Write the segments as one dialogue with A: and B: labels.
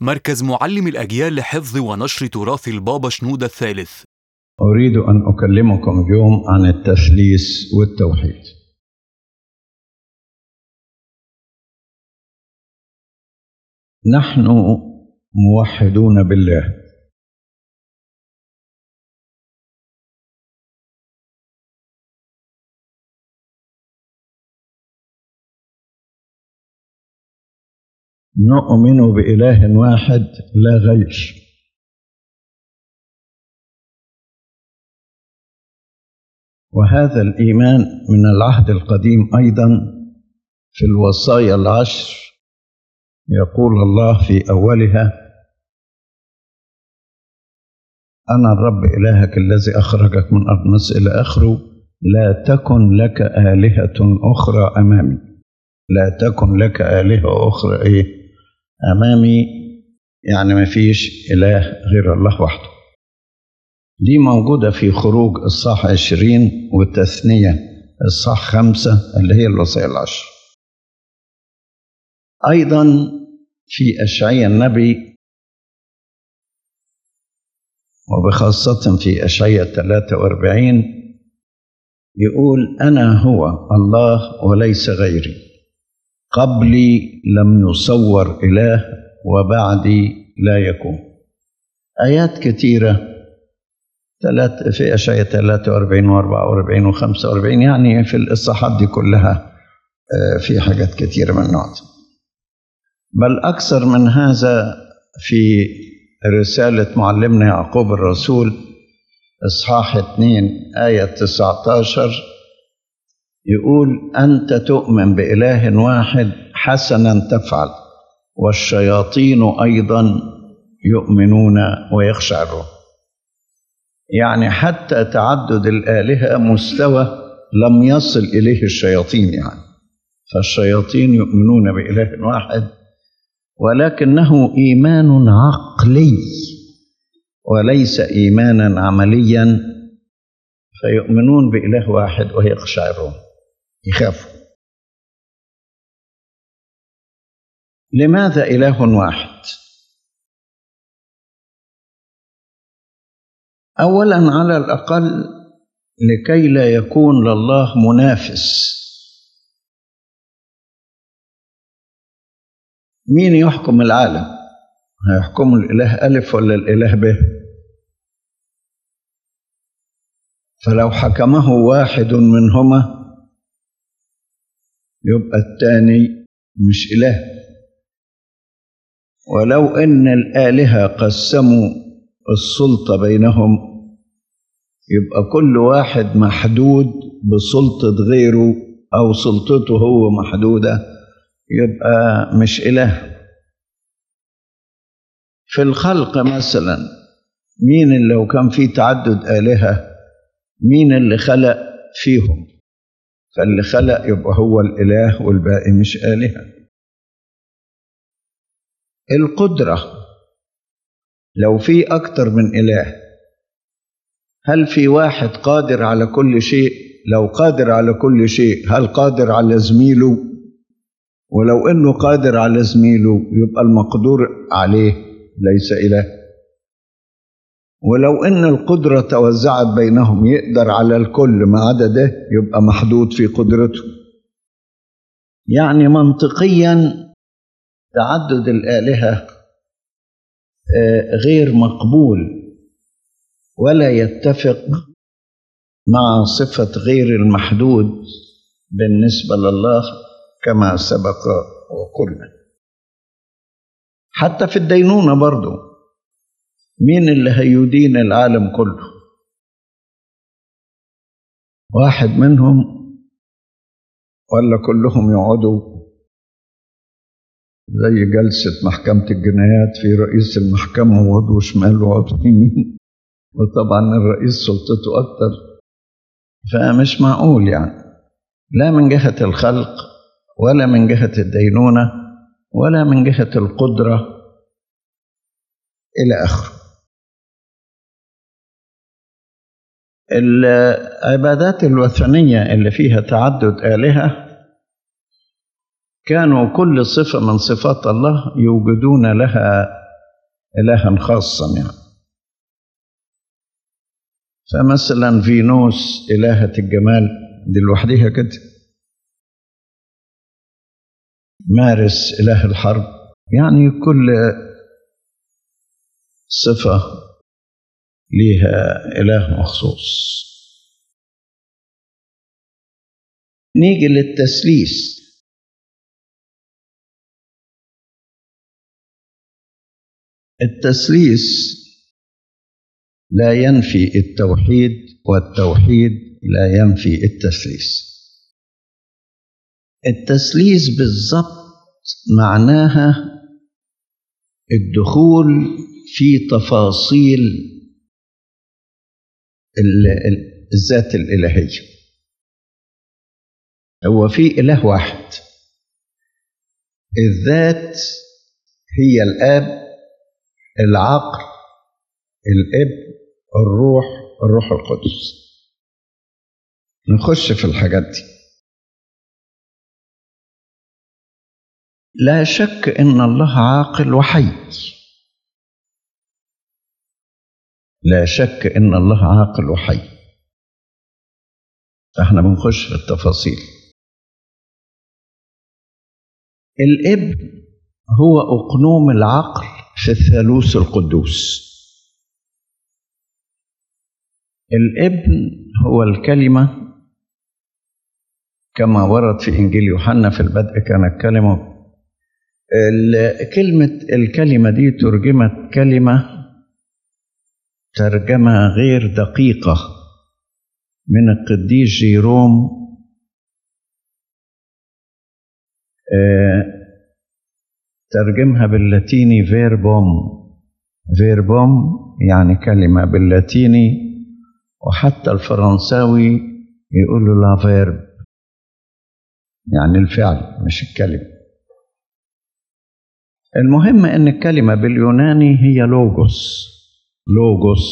A: مركز معلم الأجيال لحفظ ونشر تراث البابا شنودة الثالث
B: أريد أن أكلمكم اليوم عن التثليث والتوحيد. نحن موحدون بالله. نؤمن بإله واحد لا غير. وهذا الإيمان من العهد القديم أيضا في الوصايا العشر يقول الله في أولها أنا الرب إلهك الذي أخرجك من أرض مصر إلى آخره لا تكن لك آلهة أخرى أمامي لا تكن لك آلهة أخرى إيه أمامي يعني ما فيش إله غير الله وحده دي موجودة في خروج الصح عشرين والتثنية الصح خمسة اللي هي الوصية العشر أيضا في أشعية النبي وبخاصة في أشعية 43 يقول أنا هو الله وليس غيري قبلي لم يصور إله وبعدي لا يكون آيات كثيرة ثلاث في أشعية 43 و44 و45 يعني في الإصحاحات دي كلها في حاجات كثيرة من النوع بل أكثر من هذا في رسالة معلمنا يعقوب الرسول إصحاح 2 آية 19 يقول أنت تؤمن بإله واحد حسنا تفعل والشياطين أيضا يؤمنون ويخشعون يعني حتى تعدد الآلهة مستوى لم يصل إليه الشياطين يعني فالشياطين يؤمنون بإله واحد ولكنه إيمان عقلي وليس إيمانا عمليا فيؤمنون بإله واحد ويقشعرون يخافوا لماذا إله واحد؟ اولا على الاقل لكي لا يكون لله منافس مين يحكم العالم هيحكم الاله الف ولا الاله ب فلو حكمه واحد منهما يبقى الثاني مش اله ولو ان الالهه قسموا السلطة بينهم يبقى كل واحد محدود بسلطة غيره أو سلطته هو محدودة يبقى مش إله في الخلق مثلا مين اللي لو كان في تعدد آلهة مين اللي خلق فيهم فاللي خلق يبقى هو الإله والباقي مش آلهة القدره لو في أكتر من إله هل في واحد قادر على كل شيء؟ لو قادر على كل شيء هل قادر على زميله؟ ولو إنه قادر على زميله يبقى المقدور عليه ليس إله ولو إن القدرة توزعت بينهم يقدر على الكل ما عدا ده يبقى محدود في قدرته يعني منطقيا تعدد الآلهة غير مقبول ولا يتفق مع صفة غير المحدود بالنسبة لله كما سبق وقلنا حتى في الدينونة برضو مين اللي هيدين العالم كله واحد منهم ولا كلهم يقعدوا زي جلسة محكمة الجنايات في رئيس المحكمة وعضو شمال وعضو يمين وطبعا الرئيس سلطته أكتر فمش معقول يعني لا من جهة الخلق ولا من جهة الدينونة ولا من جهة القدرة إلى آخره العبادات الوثنية اللي فيها تعدد آلهة كانوا كل صفة من صفات الله يوجدون لها إلها خاصا يعني فمثلا فينوس إلهة الجمال دي لوحديها كده مارس إله الحرب يعني كل صفة ليها إله مخصوص نيجي للتسليس التسليس لا ينفي التوحيد والتوحيد لا ينفي التسليس التسليس بالضبط معناها الدخول في تفاصيل الذات الإلهية هو في إله واحد الذات هي الآب العقل الابن الروح الروح القدس نخش في الحاجات دي لا شك ان الله عاقل وحي لا شك ان الله عاقل وحي فاحنا بنخش في التفاصيل الابن هو اقنوم العقل في الثالوث القدوس الابن هو الكلمه كما ورد في انجيل يوحنا في البدء كان الكلمه كلمه الكلمه دي ترجمت كلمه ترجمه غير دقيقه من القديس جيروم ترجمها باللاتيني فيربوم فيربوم يعني كلمة باللاتيني وحتى الفرنساوي يقولوا لا فيرب يعني الفعل مش الكلمة المهم ان الكلمة باليوناني هي لوجوس لوجوس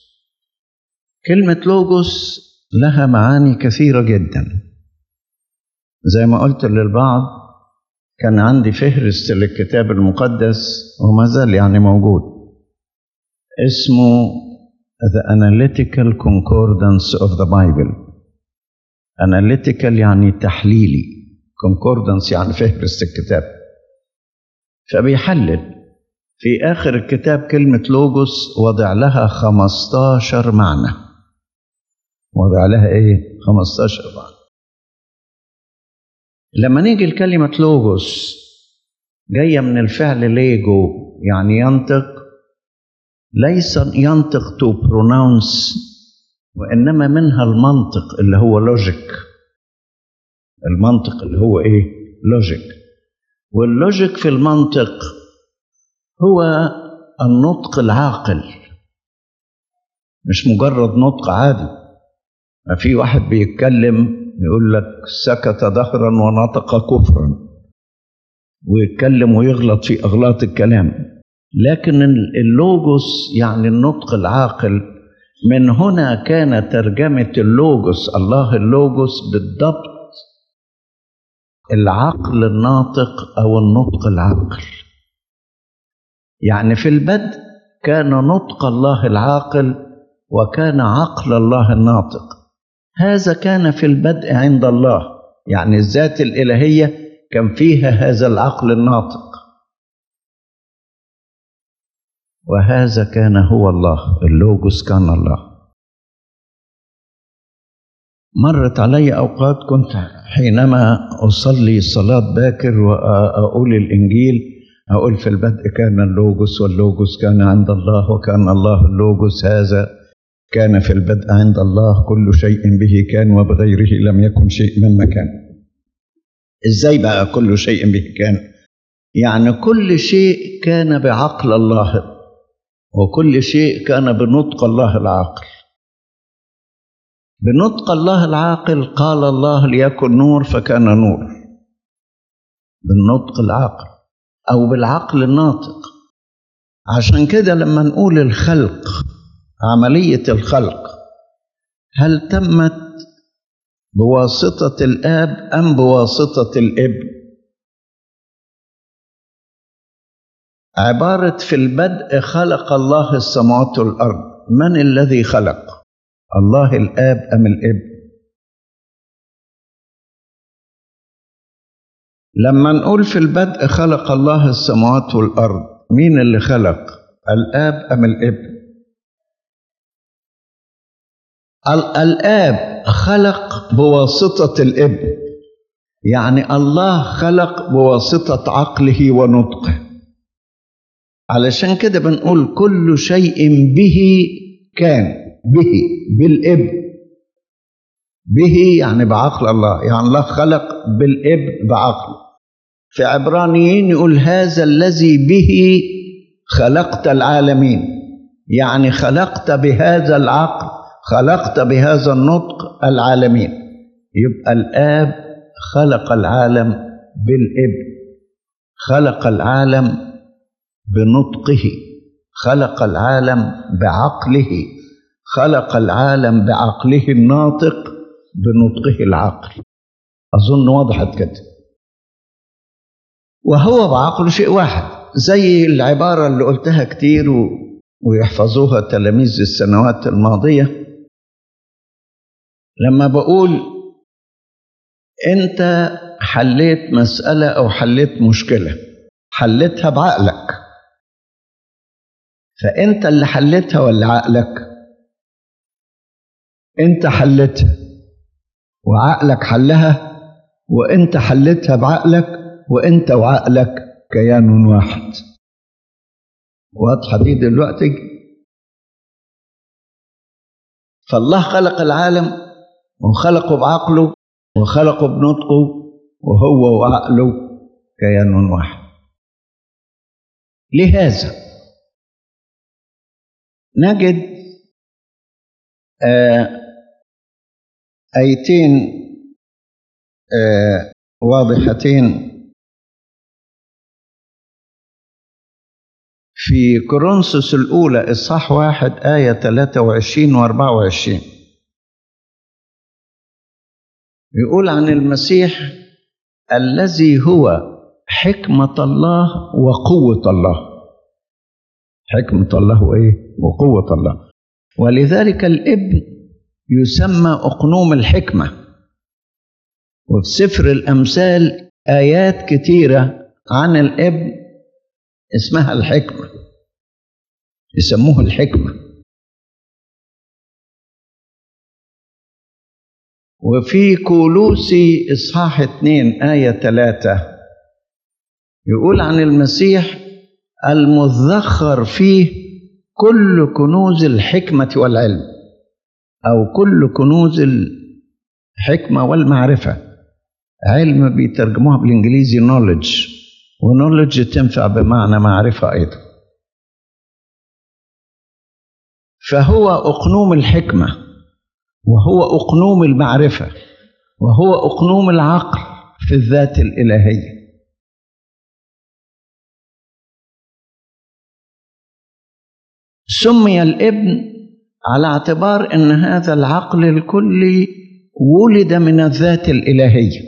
B: كلمة لوجوس لها معاني كثيرة جدا زي ما قلت للبعض كان عندي فهرست للكتاب المقدس وما زال يعني موجود اسمه The Analytical Concordance of the Bible Analytical يعني تحليلي Concordance يعني فهرست الكتاب فبيحلل في آخر الكتاب كلمة لوجوس وضع لها 15 معنى وضع لها إيه؟ 15 معنى لما نيجي لكلمة لوجوس جاية من الفعل ليجو يعني ينطق ليس ينطق تو برونونس وإنما منها المنطق اللي هو لوجيك المنطق اللي هو إيه؟ لوجيك واللوجيك في المنطق هو النطق العاقل مش مجرد نطق عادي ما في واحد بيتكلم يقول لك سكت دهرا ونطق كفرا ويتكلم ويغلط في اغلاط الكلام لكن اللوجوس يعني النطق العاقل من هنا كان ترجمه اللوجوس الله اللوجوس بالضبط العقل الناطق او النطق العاقل يعني في البدء كان نطق الله العاقل وكان عقل الله الناطق هذا كان في البدء عند الله يعني الذات الالهيه كان فيها هذا العقل الناطق وهذا كان هو الله اللوجوس كان الله مرت علي اوقات كنت حينما اصلي صلاه باكر واقول الانجيل اقول في البدء كان اللوجوس واللوجوس كان عند الله وكان الله اللوجوس هذا كان في البدء عند الله كل شيء به كان وبغيره لم يكن شيء مما كان ازاي بقى كل شيء به كان يعني كل شيء كان بعقل الله وكل شيء كان بنطق الله العاقل بنطق الله العاقل قال الله ليكن نور فكان نور بالنطق العاقل او بالعقل الناطق عشان كده لما نقول الخلق عمليه الخلق هل تمت بواسطه الاب ام بواسطه الابن عبارة في البدء خلق الله السماوات والأرض من الذي خلق الله الآب أم الابن لما نقول في البدء خلق الله السماوات والأرض مين اللي خلق الآب أم الابن الآب خلق بواسطة الابن يعني الله خلق بواسطة عقله ونطقه علشان كده بنقول كل شيء به كان به بالابن به يعني بعقل الله يعني الله خلق بالابن بعقله في عبرانيين يقول هذا الذي به خلقت العالمين يعني خلقت بهذا العقل خلقت بهذا النطق العالمين يبقى الآب خلق العالم بالابن خلق العالم بنطقه خلق العالم بعقله خلق العالم بعقله الناطق بنطقه العقل أظن وضحت كده وهو بعقله شيء واحد زي العبارة اللي قلتها كتير ويحفظوها تلاميذ السنوات الماضية لما بقول أنت حليت مسألة أو حليت مشكلة حلتها بعقلك فأنت اللي حلتها ولا عقلك أنت حلتها وعقلك حلها وأنت حلتها بعقلك وأنت وعقلك كيان واحد واضحة دي دلوقتي فالله خلق العالم وخلقه بعقله وخلقه بنطقه وهو وعقله كيان واحد لهذا نجد آه آيتين آه واضحتين في كورنثوس الأولى إصحاح واحد آية 23 و 24 يقول عن المسيح الذي هو حكمة الله وقوة الله حكمة الله إيه؟ وقوة الله ولذلك الابن يسمى أقنوم الحكمة وفي سفر الأمثال آيات كتيرة عن الابن اسمها الحكمة يسموه الحكمة وفي كولوسي إصحاح اتنين آية ثلاثة يقول عن المسيح المذخر فيه كل كنوز الحكمة والعلم أو كل كنوز الحكمة والمعرفة علم بيترجموها بالإنجليزي knowledge ونولج تنفع بمعنى معرفة أيضا فهو أقنوم الحكمة وهو أقنوم المعرفة وهو أقنوم العقل في الذات الإلهية سمي الابن على اعتبار ان هذا العقل الكلي ولد من الذات الالهيه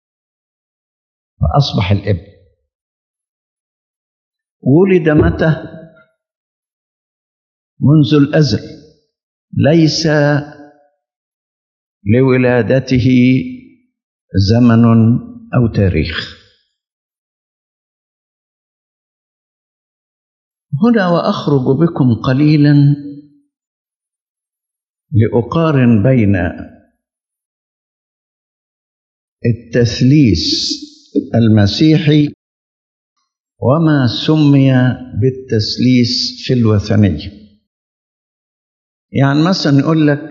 B: فاصبح الابن ولد متى منذ الازل ليس لولادته زمن او تاريخ هنا واخرج بكم قليلا لاقارن بين التثليث المسيحي وما سمي بالتثليث في الوثنيه يعني مثلا يقول لك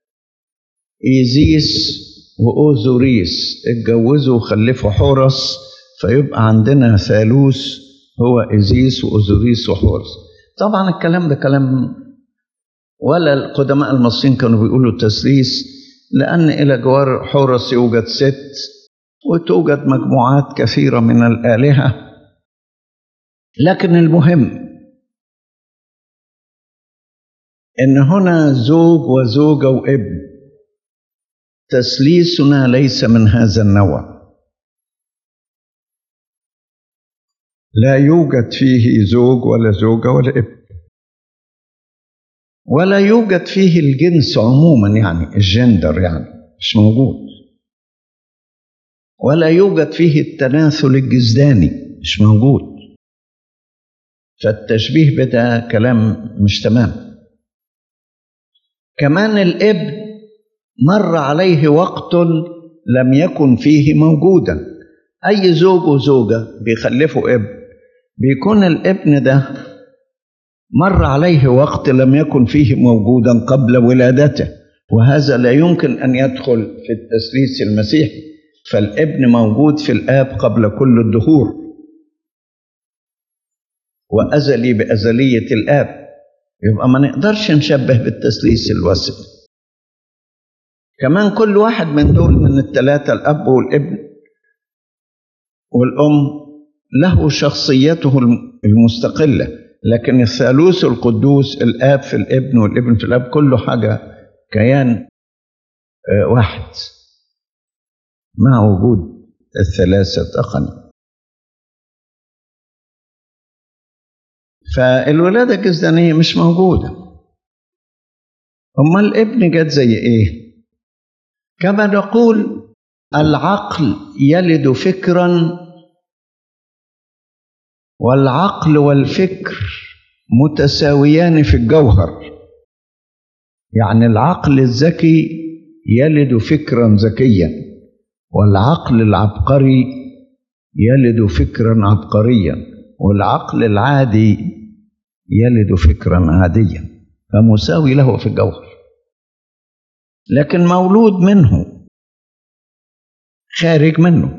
B: ايزيس واوزوريس اتجوزوا وخلفوا حورس فيبقى عندنا ثالوث هو إزيس وأوزوريس وحورس طبعا الكلام ده كلام ولا القدماء المصريين كانوا بيقولوا تثليث لأن إلى جوار حورس يوجد ست وتوجد مجموعات كثيرة من الآلهة لكن المهم إن هنا زوج وزوجة وابن تثليثنا ليس من هذا النوع لا يوجد فيه زوج ولا زوجة ولا ابن ولا يوجد فيه الجنس عموما يعني الجندر يعني مش موجود ولا يوجد فيه التناسل الجزداني مش موجود فالتشبيه بدا كلام مش تمام كمان الابن مر عليه وقت لم يكن فيه موجودا اي زوج وزوجه بيخلفوا ابن بيكون الابن ده مر عليه وقت لم يكن فيه موجودا قبل ولادته وهذا لا يمكن ان يدخل في التثليث المسيحي فالابن موجود في الاب قبل كل الدهور وازلي بازليه الاب يبقى ما نقدرش نشبه بالتثليث الوسط كمان كل واحد من دول من الثلاثه الاب والابن والام له شخصيته المستقله لكن الثالوث القدوس الاب في الابن والابن في الاب كله حاجه كيان واحد مع وجود الثلاثه اقن فالولاده الجزدانيه مش موجوده امال الابن جت زي ايه كما نقول العقل يلد فكرا والعقل والفكر متساويان في الجوهر يعني العقل الذكي يلد فكرا ذكيا والعقل العبقري يلد فكرا عبقريا والعقل العادي يلد فكرا عاديا فمساوي له في الجوهر لكن مولود منه خارج منه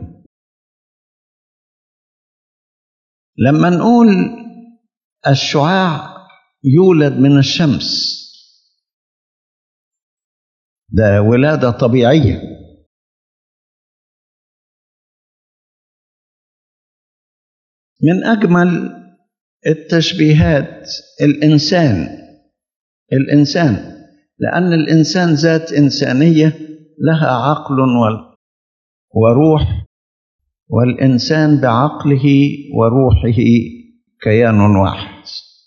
B: لما نقول الشعاع يولد من الشمس ده ولاده طبيعيه من اجمل التشبيهات الانسان الانسان لان الانسان ذات انسانيه لها عقل وروح والانسان بعقله وروحه كيان واحد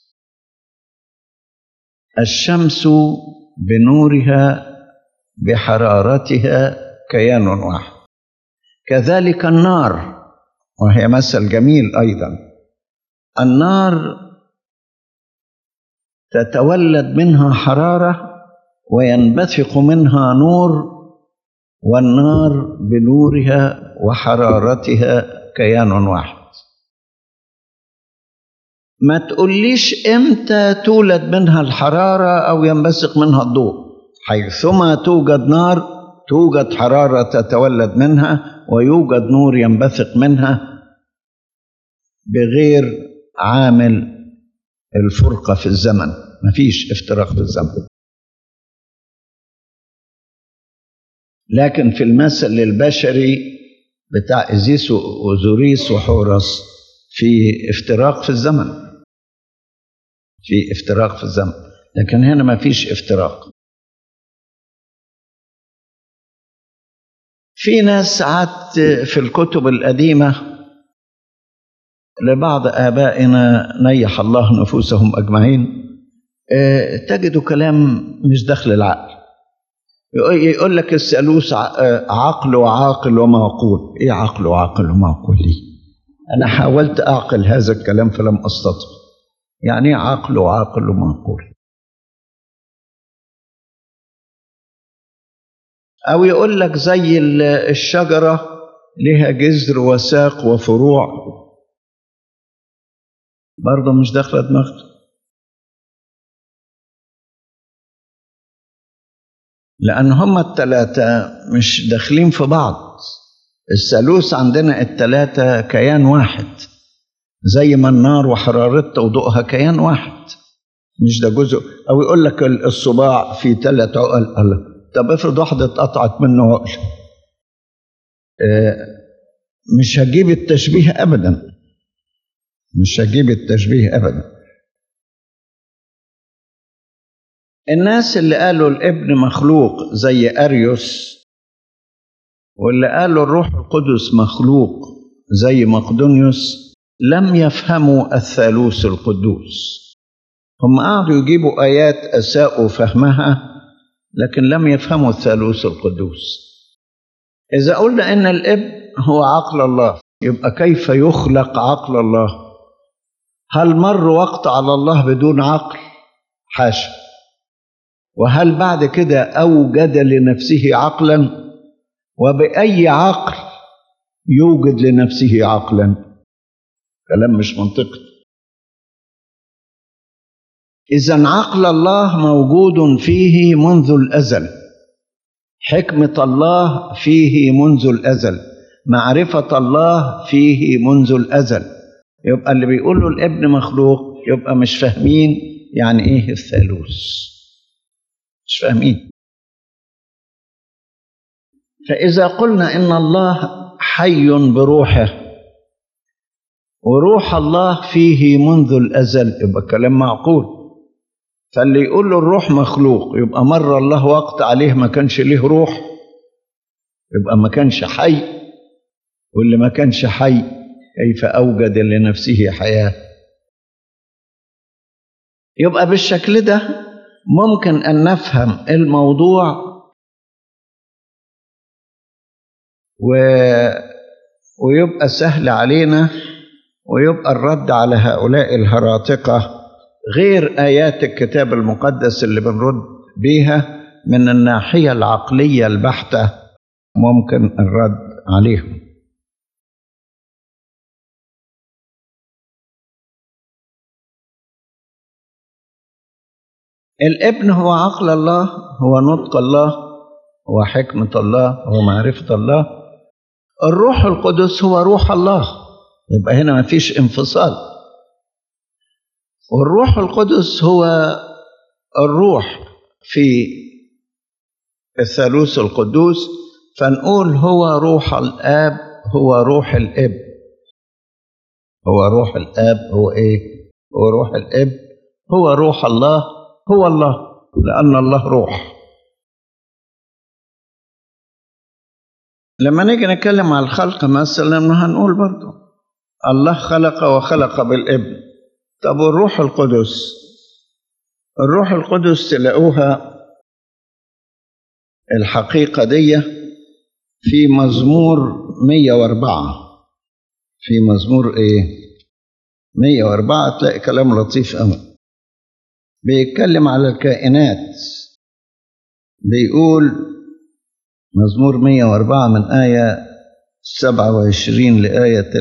B: الشمس بنورها بحرارتها كيان واحد كذلك النار وهي مثل جميل ايضا النار تتولد منها حراره وينبثق منها نور والنار بنورها وحرارتها كيان واحد ما تقوليش امتى تولد منها الحراره او ينبثق منها الضوء حيثما توجد نار توجد حراره تتولد منها ويوجد نور ينبثق منها بغير عامل الفرقه في الزمن مفيش افتراق في الزمن لكن في المثل البشري بتاع إزيس وزوريس وحورس في افتراق في الزمن في افتراق في الزمن لكن هنا ما فيش افتراق في ناس ساعات في الكتب القديمة لبعض آبائنا نيح الله نفوسهم أجمعين تجد كلام مش داخل العقل يقول لك الثالوث عقل وعاقل ومعقول ايه عقل وعاقل ومعقول ليه انا حاولت اعقل هذا الكلام فلم استطع يعني ايه عقل وعاقل ومعقول او يقول لك زي الشجره لها جذر وساق وفروع برضه مش داخله دماغته لأن هما التلاتة مش داخلين في بعض الثالوث عندنا التلاتة كيان واحد زي ما النار وحرارتها وضوءها كيان واحد مش ده جزء أو يقول لك الصباع في ثلاث عقل الله طب افرض واحدة اتقطعت منه عقل اه مش هجيب التشبيه أبدا مش هجيب التشبيه أبدا الناس اللي قالوا الابن مخلوق زي أريوس واللي قالوا الروح القدس مخلوق زي مقدونيوس لم يفهموا الثالوث القدوس هم قعدوا يجيبوا آيات أساءوا فهمها لكن لم يفهموا الثالوث القدوس إذا قلنا إن الابن هو عقل الله يبقى كيف يخلق عقل الله هل مر وقت على الله بدون عقل حاشا وهل بعد كده أوجد لنفسه عقلا وبأي عقل يوجد لنفسه عقلا كلام مش منطقي إذا عقل الله موجود فيه منذ الأزل حكمة الله فيه منذ الأزل معرفة الله فيه منذ الأزل يبقى اللي بيقول له الابن مخلوق يبقى مش فاهمين يعني إيه الثالوث مش فاهمين فإذا قلنا إن الله حي بروحه وروح الله فيه منذ الأزل يبقى كلام معقول فاللي يقول له الروح مخلوق يبقى مر الله وقت عليه ما كانش ليه روح يبقى ما كانش حي واللي ما كانش حي كيف أوجد لنفسه حياة يبقى بالشكل ده ممكن أن نفهم الموضوع و... ويبقى سهل علينا ويبقى الرد على هؤلاء الهراطقة غير آيات الكتاب المقدس اللي بنرد بيها من الناحية العقلية البحتة ممكن الرد عليهم الابن هو عقل الله هو نطق الله هو حكمة الله هو معرفة الله الروح القدس هو روح الله يبقى هنا ما فيش انفصال والروح القدس هو الروح في الثالوث القدوس فنقول هو روح الآب هو روح الاب هو روح الآب هو إيه؟ هو روح الاب هو روح الله هو الله لأن الله روح لما نيجي نتكلم على الخلق مثلا هنقول برضه الله خلق وخلق بالابن طب والروح القدس الروح القدس تلاقوها الحقيقة دي في مزمور 104 في مزمور ايه 104 تلاقي كلام لطيف قوي بيتكلم على الكائنات بيقول مزمور 104 من آية 27 لآية 30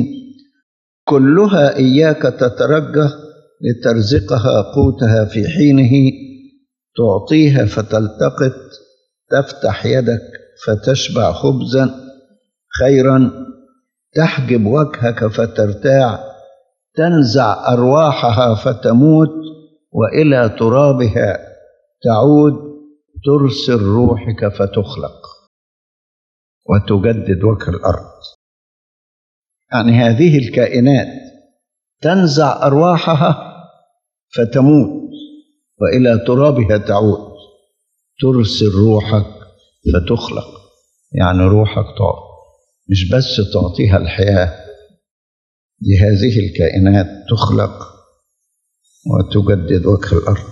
B: كلها إياك تترجى لترزقها قوتها في حينه تعطيها فتلتقط تفتح يدك فتشبع خبزا خيرا تحجب وجهك فترتاع تنزع أرواحها فتموت وإلى ترابها تعود ترسل روحك فتخلق وتجدد وجه الأرض يعني هذه الكائنات تنزع أرواحها فتموت وإلى ترابها تعود ترسل روحك فتخلق يعني روحك تعطي مش بس تعطيها الحياة دي هذه الكائنات تخلق وتجدد وجه الأرض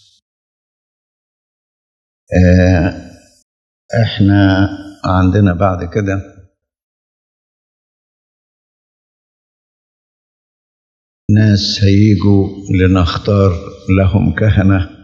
B: آه احنا عندنا بعد كده ناس هيجوا لنختار لهم كهنه